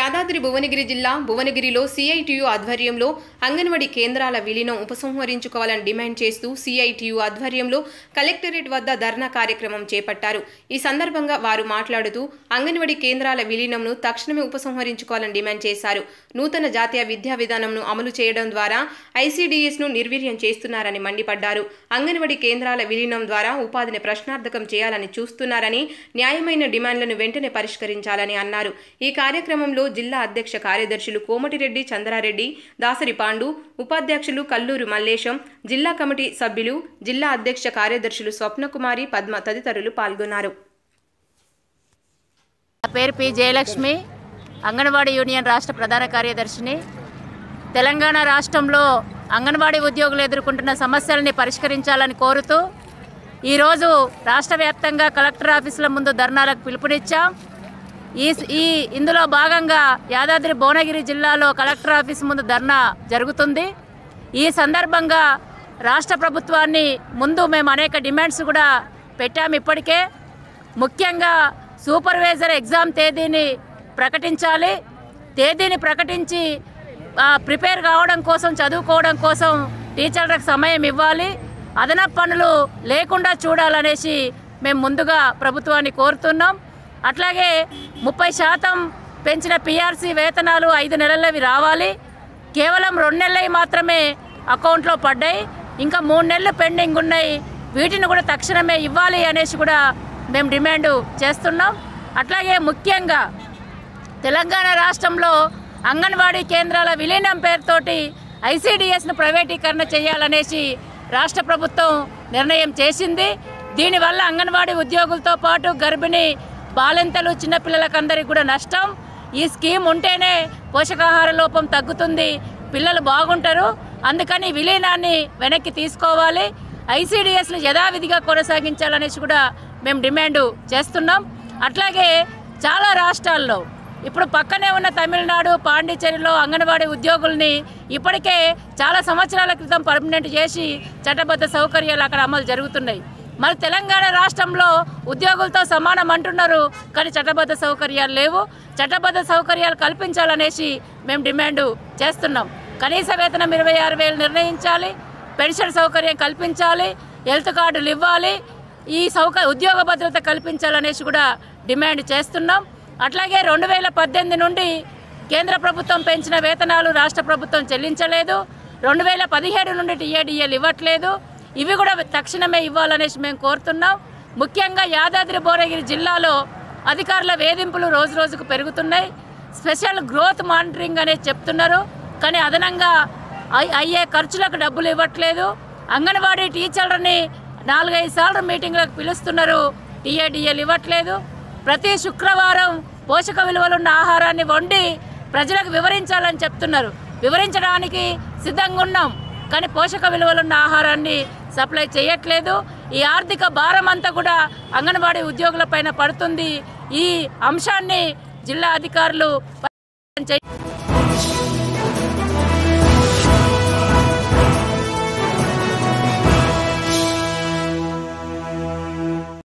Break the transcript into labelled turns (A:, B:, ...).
A: యాదాద్రి భువనగిరి జిల్లా భువనగిరిలో సిఐటియు ఆధ్వర్యంలో అంగన్వాడీ కేంద్రాల విలీనం ఉపసంహరించుకోవాలని డిమాండ్ చేస్తూ సిఐటియు ఆధ్వర్యంలో కలెక్టరేట్ వద్ద ధర్నా కార్యక్రమం చేపట్టారు ఈ సందర్భంగా వారు మాట్లాడుతూ అంగన్వాడీ కేంద్రాల విలీనంను తక్షణమే ఉపసంహరించుకోవాలని డిమాండ్ చేశారు నూతన జాతీయ విద్యా విధానంను అమలు చేయడం ద్వారా ఐసీడీఎస్ను నిర్వీర్యం చేస్తున్నారని మండిపడ్డారు అంగన్వాడీ కేంద్రాల విలీనం ద్వారా ఉపాధిని ప్రశ్నార్థకం చేయాలని చూస్తున్నారని న్యాయమైన డిమాండ్లను వెంటనే పరిష్కరించాలని అన్నారు ఈ కార్యక్రమంలో జిల్లా అధ్యక్ష కార్యదర్శులు కోమటిరెడ్డి చంద్రారెడ్డి దాసరి పాండు ఉపాధ్యక్షులు కల్లూరు మల్లేశం జిల్లా కమిటీ సభ్యులు జిల్లా అధ్యక్ష కార్యదర్శులు స్వప్నకుమారి పద్మ తదితరులు పాల్గొన్నారు
B: నా పేరు పి జయలక్ష్మి అంగన్వాడీ యూనియన్ రాష్ట్ర ప్రధాన కార్యదర్శిని తెలంగాణ రాష్ట్రంలో అంగన్వాడీ ఉద్యోగులు ఎదుర్కొంటున్న సమస్యలని పరిష్కరించాలని కోరుతూ ఈరోజు రాష్ట్ర వ్యాప్తంగా కలెక్టర్ ఆఫీసుల ముందు ధర్నాలకు పిలుపునిచ్చాం ఈ ఈ ఇందులో భాగంగా యాదాద్రి భువనగిరి జిల్లాలో కలెక్టర్ ఆఫీస్ ముందు ధర్నా జరుగుతుంది ఈ సందర్భంగా రాష్ట్ర ప్రభుత్వాన్ని ముందు మేము అనేక డిమాండ్స్ కూడా పెట్టాము ఇప్పటికే ముఖ్యంగా సూపర్వైజర్ ఎగ్జామ్ తేదీని ప్రకటించాలి తేదీని ప్రకటించి ఆ, ప్రిపేర్ కావడం కోసం చదువుకోవడం కోసం టీచర్లకు సమయం ఇవ్వాలి అదనపు పనులు లేకుండా చూడాలనేసి మేము ముందుగా ప్రభుత్వాన్ని కోరుతున్నాం అట్లాగే ముప్పై శాతం పెంచిన పిఆర్సీ వేతనాలు ఐదు నెలలవి రావాలి కేవలం రెండు నెలలవి మాత్రమే అకౌంట్లో పడ్డాయి ఇంకా మూడు నెలలు పెండింగ్ ఉన్నాయి వీటిని కూడా తక్షణమే ఇవ్వాలి అనేసి కూడా మేము డిమాండ్ చేస్తున్నాం అట్లాగే ముఖ్యంగా తెలంగాణ రాష్ట్రంలో అంగన్వాడీ కేంద్రాల విలీనం పేరుతోటి ఐసీడీఎస్ను ప్రైవేటీకరణ చేయాలనేసి రాష్ట్ర ప్రభుత్వం నిర్ణయం చేసింది దీనివల్ల అంగన్వాడీ ఉద్యోగులతో పాటు గర్భిణీ బాలింతలు చిన్నపిల్లలకందరికీ కూడా నష్టం ఈ స్కీమ్ ఉంటేనే పోషకాహార లోపం తగ్గుతుంది పిల్లలు బాగుంటారు అందుకని విలీనాన్ని వెనక్కి తీసుకోవాలి ఐసీడీఎస్ను యథావిధిగా కొనసాగించాలనేసి కూడా మేము డిమాండ్ చేస్తున్నాం అట్లాగే చాలా రాష్ట్రాల్లో ఇప్పుడు పక్కనే ఉన్న తమిళనాడు పాండిచ్చేరిలో అంగన్వాడీ ఉద్యోగుల్ని ఇప్పటికే చాలా సంవత్సరాల క్రితం పర్మనెంట్ చేసి చట్టబద్ధ సౌకర్యాలు అక్కడ అమలు జరుగుతున్నాయి మరి తెలంగాణ రాష్ట్రంలో ఉద్యోగులతో సమానం అంటున్నారు కానీ చట్టబద్ధ సౌకర్యాలు లేవు చట్టబద్ధ సౌకర్యాలు కల్పించాలనేసి మేము డిమాండ్ చేస్తున్నాం కనీస వేతనం ఇరవై ఆరు వేలు నిర్ణయించాలి పెన్షన్ సౌకర్యం కల్పించాలి హెల్త్ కార్డులు ఇవ్వాలి ఈ సౌక ఉద్యోగ భద్రత కల్పించాలనేసి కూడా డిమాండ్ చేస్తున్నాం అట్లాగే రెండు వేల పద్దెనిమిది నుండి కేంద్ర ప్రభుత్వం పెంచిన వేతనాలు రాష్ట్ర ప్రభుత్వం చెల్లించలేదు రెండు వేల పదిహేడు నుండి టీఏడిఎల్ ఇవ్వట్లేదు ఇవి కూడా తక్షణమే ఇవ్వాలనేసి మేము కోరుతున్నాం ముఖ్యంగా యాదాద్రి భువనగిరి జిల్లాలో అధికారుల వేధింపులు రోజు రోజుకు పెరుగుతున్నాయి స్పెషల్ గ్రోత్ మానిటరింగ్ అనేది చెప్తున్నారు కానీ అదనంగా అయ్- అయ్యే ఖర్చులకు డబ్బులు ఇవ్వట్లేదు అంగన్వాడీ టీచర్లని నాలుగైదు సార్లు మీటింగ్లకు పిలుస్తున్నారు టీఏడిఎల్ ఇవ్వట్లేదు ప్రతి శుక్రవారం పోషక విలువలున్న ఆహారాన్ని వండి ప్రజలకు వివరించాలని చెప్తున్నారు వివరించడానికి సిద్ధంగా ఉన్నాం కానీ పోషక విలువలున్న ఆహారాన్ని సప్లై చేయట్లేదు ఈ ఆర్థిక భారం అంతా కూడా అంగన్వాడీ ఉద్యోగుల పైన పడుతుంది ఈ అంశాన్ని జిల్లా అధికారులు పరిశీలన చేయ-